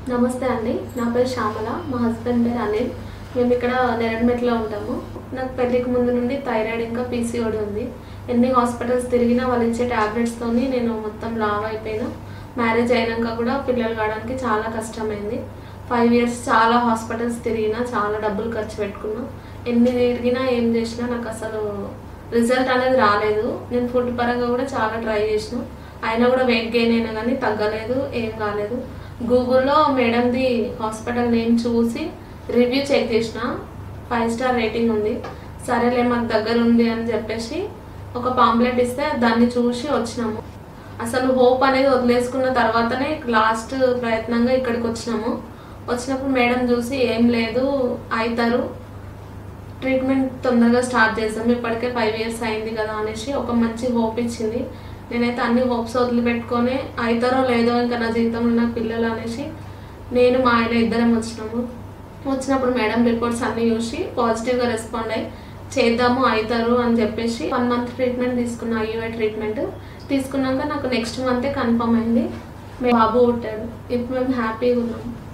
నమస్తే అండి నా పేరు శ్యామల మా హస్బెండ్ పేరు అనిల్ మేము ఇక్కడ నెరడ్మెట్లో ఉంటాము నాకు పెళ్ళికి ముందు నుండి థైరాయిడ్ ఇంకా పీసీఓడి ఉంది ఎన్ని హాస్పిటల్స్ తిరిగినా వాళ్ళు ఇచ్చే ట్యాబ్లెట్స్తోని నేను మొత్తం లావ్ అయిపోయినా మ్యారేజ్ అయినాక కూడా పిల్లలు కావడానికి చాలా కష్టమైంది ఫైవ్ ఇయర్స్ చాలా హాస్పిటల్స్ తిరిగినా చాలా డబ్బులు ఖర్చు పెట్టుకున్నా ఎన్ని తిరిగినా ఏం చేసినా నాకు అసలు రిజల్ట్ అనేది రాలేదు నేను ఫుడ్ పరంగా కూడా చాలా ట్రై చేసిన అయినా కూడా వెయిట్ గెయిన్ అయినా కానీ తగ్గలేదు ఏం కాలేదు గూగుల్లో మేడంది హాస్పిటల్ నేమ్ చూసి రివ్యూ చెక్ చేసిన ఫైవ్ స్టార్ రేటింగ్ ఉంది సరేలే మాకు దగ్గర ఉంది అని చెప్పేసి ఒక పాంప్లెట్ ఇస్తే దాన్ని చూసి వచ్చినాము అసలు హోప్ అనేది వదిలేసుకున్న తర్వాతనే లాస్ట్ ప్రయత్నంగా ఇక్కడికి వచ్చినాము వచ్చినప్పుడు మేడం చూసి ఏం లేదు అవుతారు ట్రీట్మెంట్ తొందరగా స్టార్ట్ చేసాం ఇప్పటికే ఫైవ్ ఇయర్స్ అయింది కదా అనేసి ఒక మంచి హోప్ ఇచ్చింది నేనైతే అన్ని హోప్స్ వదిలిపెట్టుకొని అవుతారో లేదో ఇంకా నా జీవితంలో నా పిల్లలు అనేసి నేను మా ఆయన ఇద్దరం వచ్చినాము వచ్చినప్పుడు మేడం రిపోర్ట్స్ అన్నీ చూసి పాజిటివ్గా రెస్పాండ్ అయ్యి చేద్దాము అవుతారు అని చెప్పేసి వన్ మంత్ ట్రీట్మెంట్ తీసుకున్న ఐయుఐ ట్రీట్మెంట్ తీసుకున్నాక నాకు నెక్స్ట్ మంతే కన్ఫర్మ్ అయింది మేము బాబు పుట్టాడు ఇప్పుడు మేము హ్యాపీగా ఉన్నాము